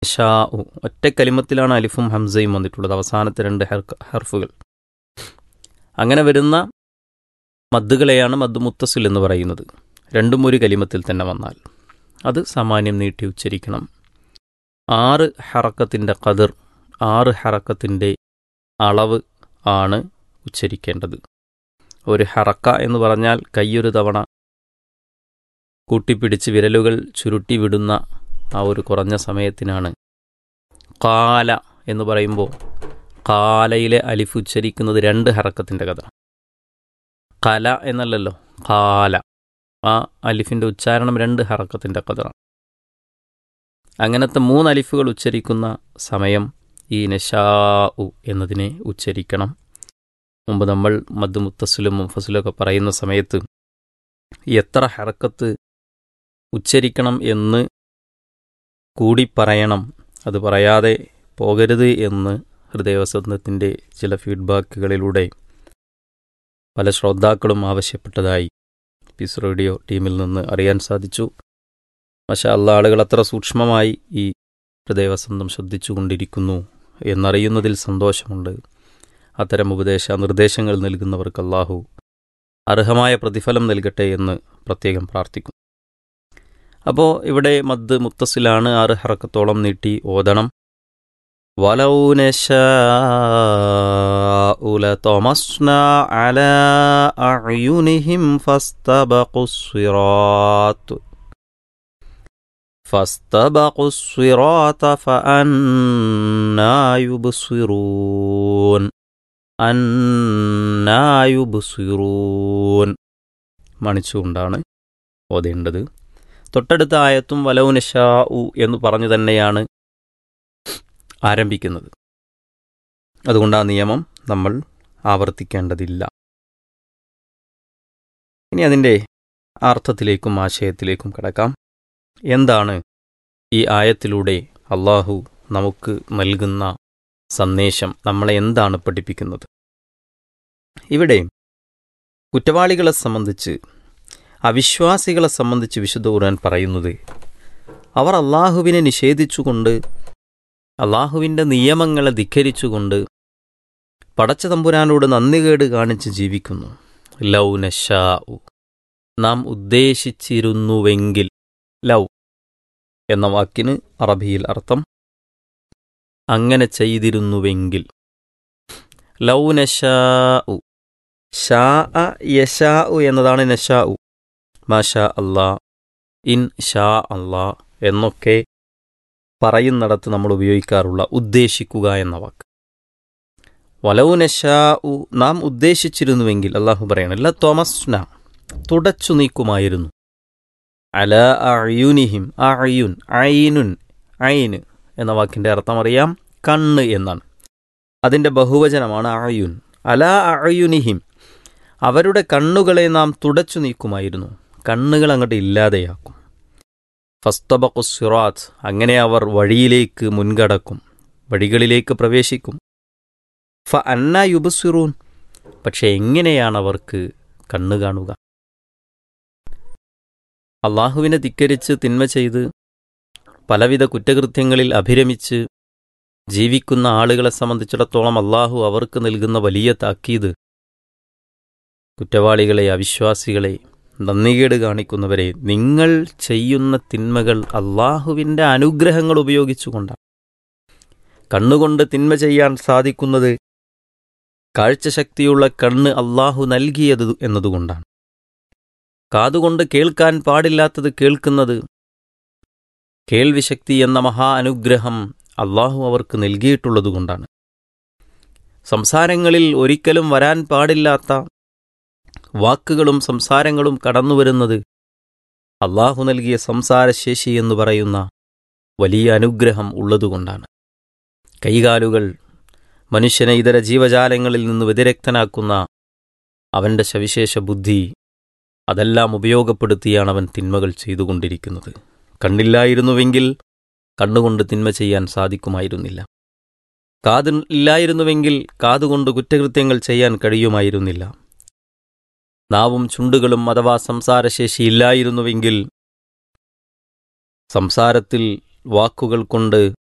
ഷാ ഉ ഒറ്റ കലിമത്തിലാണ് അലിഫും ഹംസയും വന്നിട്ടുള്ളത് അവസാനത്തെ രണ്ട് ഹെർക്ക് ഹർഫുകൾ അങ്ങനെ വരുന്ന മദ്ദുകളെയാണ് മദ് മുത്തസിൽ എന്ന് പറയുന്നത് രണ്ടും ഒരു കലിമത്തിൽ തന്നെ വന്നാൽ അത് സാമാന്യം നീട്ടി ഉച്ചരിക്കണം ആറ് ഹറക്കത്തിൻ്റെ കതിർ ആറ് ഹറക്കത്തിൻ്റെ അളവ് ആണ് ഉച്ചരിക്കേണ്ടത് ഒരു ഹറക്ക എന്ന് പറഞ്ഞാൽ കൈയൊരു തവണ കൂട്ടിപ്പിടിച്ച് വിരലുകൾ ചുരുട്ടി വിടുന്ന ആ ഒരു കുറഞ്ഞ സമയത്തിനാണ് കാല എന്ന് പറയുമ്പോൾ കാലയിലെ അലിഫ് ഉച്ചരിക്കുന്നത് രണ്ട് ഹറക്കത്തിൻ്റെ കഥ കല എന്നല്ലല്ലോ കാല ആ അലിഫിൻ്റെ ഉച്ചാരണം രണ്ട് ഹറക്കത്തിൻ്റെ കഥയാണ് അങ്ങനത്തെ മൂന്ന് അലിഫുകൾ ഉച്ചരിക്കുന്ന സമയം ഈ നഷാ ഉ എന്നതിനെ ഉച്ചരിക്കണം മുമ്പ് നമ്മൾ മദ് മുത്തസിലും മുഫസിലൊക്കെ പറയുന്ന സമയത്ത് എത്ര ഹറക്കത്ത് ഉച്ചരിക്കണം എന്ന് കൂടി പറയണം അത് പറയാതെ പോകരുത് എന്ന് ഹൃദയവസന്തത്തിൻ്റെ ചില ഫീഡ്ബാക്കുകളിലൂടെ പല ശ്രോതാക്കളും ആവശ്യപ്പെട്ടതായി പീസ് റേഡിയോ ടീമിൽ നിന്ന് അറിയാൻ സാധിച്ചു പക്ഷേ അല്ല ആളുകൾ അത്ര സൂക്ഷ്മമായി ഈ ഹൃദയവസന്തം ശ്രദ്ധിച്ചുകൊണ്ടിരിക്കുന്നു എന്നറിയുന്നതിൽ സന്തോഷമുണ്ട് അത്തരം ഉപദേശ നിർദ്ദേശങ്ങൾ നൽകുന്നവർക്ക് അള്ളാഹു അർഹമായ പ്രതിഫലം നൽകട്ടെ എന്ന് പ്രത്യേകം പ്രാർത്ഥിക്കും അപ്പോൾ ഇവിടെ മദ് മുത്തസിലാണ് ആറ് ഹറക്കത്തോളം നീട്ടി ഓതണം ولو نشاء لطمسنا على أعينهم فاستبقوا الصراط فاستبقوا الصراط فأنا يبصرون أنا يبصرون മണിച്ചുകൊണ്ടാണ് ഓതേണ്ടത് തൊട്ടടുത്ത ആയത്തും വലൗനഷാ ഉ എന്ന് പറഞ്ഞു തന്നെയാണ് ആരംഭിക്കുന്നത് അതുകൊണ്ട് ആ നിയമം നമ്മൾ ആവർത്തിക്കേണ്ടതില്ല ഇനി അതിൻ്റെ അർത്ഥത്തിലേക്കും ആശയത്തിലേക്കും കിടക്കാം എന്താണ് ഈ ആയത്തിലൂടെ അള്ളാഹു നമുക്ക് നൽകുന്ന സന്ദേശം നമ്മളെ എന്താണ് പഠിപ്പിക്കുന്നത് ഇവിടെ കുറ്റവാളികളെ സംബന്ധിച്ച് അവിശ്വാസികളെ സംബന്ധിച്ച് വിശുദ്ധ ഖുർആൻ പറയുന്നത് അവർ അള്ളാഹുവിനെ നിഷേധിച്ചുകൊണ്ട് അള്ളാഹുവിൻ്റെ നിയമങ്ങളെ ധിഖരിച്ചുകൊണ്ട് പടച്ച തമ്പുരാനോട് നന്ദികേട് കാണിച്ച് ജീവിക്കുന്നു ലൗ നഷാ നാം ഉദ്ദേശിച്ചിരുന്നുവെങ്കിൽ ലൗ എന്ന വാക്കിന് അറബിയിൽ അർത്ഥം അങ്ങനെ ചെയ്തിരുന്നുവെങ്കിൽ ലൗ നഷാ ഷാ യഷാ എന്നതാണ് നഷാ മാഷാ അല്ലാ ഇൻ ഷാ അല്ലാ എന്നൊക്കെ പറയുന്നിടത്ത് നമ്മൾ ഉപയോഗിക്കാറുള്ള ഉദ്ദേശിക്കുക എന്ന വാക്ക് വലൗനഷാ ഉ നാം ഉദ്ദേശിച്ചിരുന്നുവെങ്കിൽ അള്ളാഹു പറയണം അല്ല തോമസ്ന തുടച്ചു നീക്കുമായിരുന്നു അല അയുനിഹിം അയുൻ ഐനുൻ ഐന് എന്ന വാക്കിൻ്റെ അർത്ഥം അറിയാം കണ്ണ് എന്നാണ് അതിൻ്റെ ബഹുവചനമാണ് അയുൻ അല അയുനിഹിം അവരുടെ കണ്ണുകളെ നാം തുടച്ചു നീക്കുമായിരുന്നു കണ്ണുകൾ അങ്ങോട്ട് ഇല്ലാതെയാക്കും ഫസ്തബഖു സിറാത്ത് അങ്ങനെ അവർ വഴിയിലേക്ക് മുൻകടക്കും വഴികളിലേക്ക് പ്രവേശിക്കും ഫ അന്ന യുബസിറൂൻ പക്ഷെ എങ്ങനെയാണ് അവർക്ക് കണ്ണു കാണുക അള്ളാഹുവിനെ ധിക്കരിച്ച് തിന്മ ചെയ്ത് പലവിധ കുറ്റകൃത്യങ്ങളിൽ അഭിരമിച്ച് ജീവിക്കുന്ന ആളുകളെ സംബന്ധിച്ചിടത്തോളം അള്ളാഹു അവർക്ക് നൽകുന്ന വലിയ താക്കീത് കുറ്റവാളികളെ അവിശ്വാസികളെ നന്ദികേട് കാണിക്കുന്നവരെ നിങ്ങൾ ചെയ്യുന്ന തിന്മകൾ അള്ളാഹുവിൻ്റെ അനുഗ്രഹങ്ങൾ ഉപയോഗിച്ചുകൊണ്ടാണ് കണ്ണുകൊണ്ട് തിന്മ ചെയ്യാൻ സാധിക്കുന്നത് കാഴ്ചശക്തിയുള്ള കണ്ണ് അള്ളാഹു നൽകിയത് എന്നതുകൊണ്ടാണ് കാതുകൊണ്ട് കേൾക്കാൻ പാടില്ലാത്തത് കേൾക്കുന്നത് കേൾവിശക്തി എന്ന മഹാ അനുഗ്രഹം അള്ളാഹു അവർക്ക് നൽകിയിട്ടുള്ളതുകൊണ്ടാണ് സംസാരങ്ങളിൽ ഒരിക്കലും വരാൻ പാടില്ലാത്ത വാക്കുകളും സംസാരങ്ങളും കടന്നുവരുന്നത് അള്ളാഹു നൽകിയ സംസാരശേഷി എന്ന് പറയുന്ന വലിയ അനുഗ്രഹം ഉള്ളതുകൊണ്ടാണ് കൈകാലുകൾ മനുഷ്യനെ ഇതര ജീവജാലങ്ങളിൽ നിന്ന് വ്യതിരക്തനാക്കുന്ന അവൻ്റെ സവിശേഷ ബുദ്ധി അതെല്ലാം ഉപയോഗപ്പെടുത്തിയാണ് അവൻ തിന്മകൾ ചെയ്തുകൊണ്ടിരിക്കുന്നത് കണ്ണില്ലായിരുന്നുവെങ്കിൽ കണ്ണുകൊണ്ട് തിന്മ ചെയ്യാൻ സാധിക്കുമായിരുന്നില്ല കാത് ഇല്ലായിരുന്നുവെങ്കിൽ കാതുകൊണ്ട് കുറ്റകൃത്യങ്ങൾ ചെയ്യാൻ കഴിയുമായിരുന്നില്ല നാവും ചുണ്ടുകളും അഥവാ സംസാരശേഷി ഇല്ലായിരുന്നുവെങ്കിൽ സംസാരത്തിൽ വാക്കുകൾ കൊണ്ട്